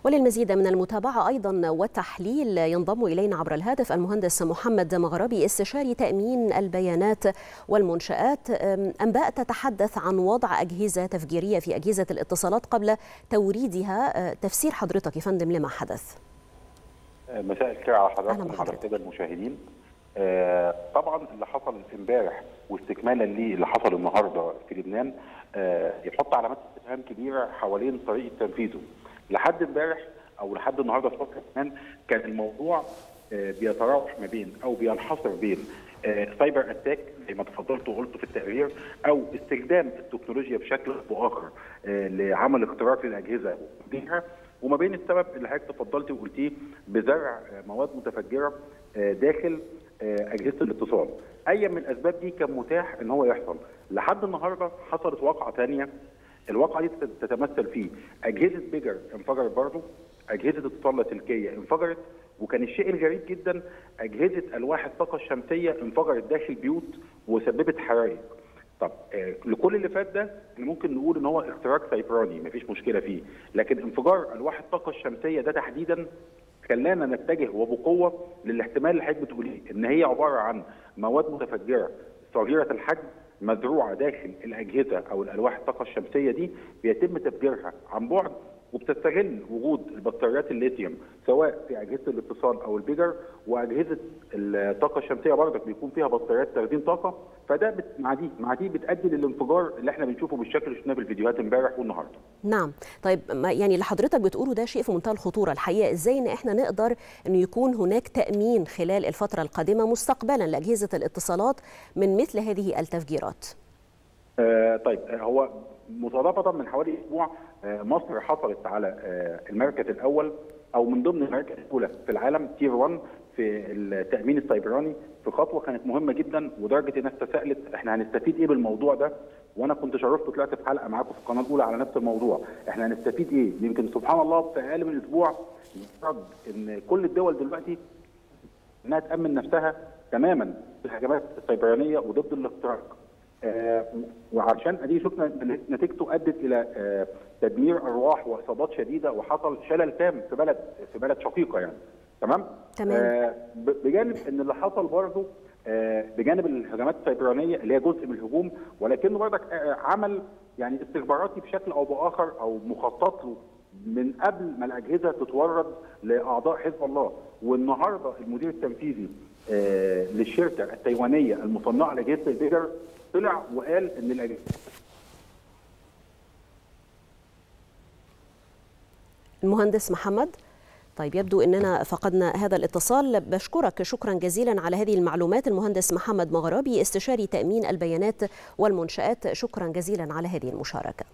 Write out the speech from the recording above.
وللمزيد من المتابعة أيضا والتحليل ينضم إلينا عبر الهاتف المهندس محمد مغربي استشاري تأمين البيانات والمنشآت أنباء تتحدث عن وضع أجهزة تفجيرية في أجهزة الاتصالات قبل توريدها تفسير حضرتك يا فندم لما حدث مساء الخير على حضراتكم وعلى الساده المشاهدين آه طبعا اللي حصل امبارح واستكمالا ليه اللي حصل النهارده في لبنان آه يحط علامات استفهام كبيره حوالين طريقه تنفيذه لحد امبارح او لحد النهارده الصبح كمان كان الموضوع آه بيتراوح ما بين او بينحصر بين سايبر اتاك زي ما تفضلت وقلت في التقرير او استخدام التكنولوجيا بشكل او باخر لعمل اختراق للاجهزه وتدميرها وما بين السبب اللي حضرتك تفضلتي وقلتيه بزرع مواد متفجره داخل اجهزه الاتصال. اي من الاسباب دي كان متاح ان هو يحصل. لحد النهارده حصلت واقعه ثانيه الواقعه دي تتمثل في اجهزه بيجر انفجرت برضه اجهزه اتصال لاسلكيه انفجرت وكان الشيء الغريب جدا اجهزه الواح الطاقه الشمسيه انفجرت داخل بيوت وسببت حرائق. طب آه لكل اللي فات ده احنا ممكن نقول ان هو اختراق سيبراني مفيش مشكله فيه لكن انفجار الواح الطاقه الشمسيه ده تحديدا خلانا نتجه وبقوه للاحتمال اللي حضرتك بتقوليه ان هي عباره عن مواد متفجره صغيره الحجم مزروعه داخل الاجهزه او الالواح الطاقه الشمسيه دي بيتم تفجيرها عن بعد وبتستغل وجود البطاريات الليثيوم سواء في اجهزه الاتصال او البيجر واجهزه الطاقه الشمسيه برضك بيكون فيها بطاريات تخزين طاقه فده بت... مع دي مع دي بتؤدي للانفجار اللي احنا بنشوفه بالشكل اللي شفناه في الفيديوهات امبارح والنهارده. نعم، طيب ما يعني اللي حضرتك بتقوله ده شيء في منتهى الخطوره الحقيقه ازاي ان احنا نقدر انه يكون هناك تامين خلال الفتره القادمه مستقبلا لاجهزه الاتصالات من مثل هذه التفجيرات؟ آه طيب هو مصادفه من حوالي اسبوع مصر حصلت على المركز الاول او من ضمن المراكز الاولى في العالم تير 1 في التامين السيبراني في خطوه كانت مهمه جدا ودرجه الناس تساءلت احنا هنستفيد ايه بالموضوع ده وانا كنت شرفت طلعت في حلقه معاكم في القناه الاولى على نفس الموضوع احنا هنستفيد ايه يمكن سبحان الله في اقل من اسبوع رد ان كل الدول دلوقتي انها تامن نفسها تماما في الهجمات السيبرانيه وضد الاختراق آه وعشان ادي شفنا نتيجته ادت الى آه تدمير ارواح واصابات شديده وحصل شلل تام في بلد في بلد شقيقه يعني تمام؟ تمام آه بجانب ان اللي حصل برضه آه بجانب الهجمات السيبرانيه اللي هي جزء من الهجوم ولكنه برضك آه عمل يعني استخباراتي بشكل او باخر او مخطط له من قبل ما الاجهزه تتورد لاعضاء حزب الله والنهارده المدير التنفيذي آه للشركه التايوانيه المصنعه لاجهزه البيجر طلع وقال ان الاجهزه المهندس محمد طيب يبدو اننا فقدنا هذا الاتصال بشكرك شكرا جزيلا على هذه المعلومات المهندس محمد مغربي استشاري تامين البيانات والمنشات شكرا جزيلا على هذه المشاركه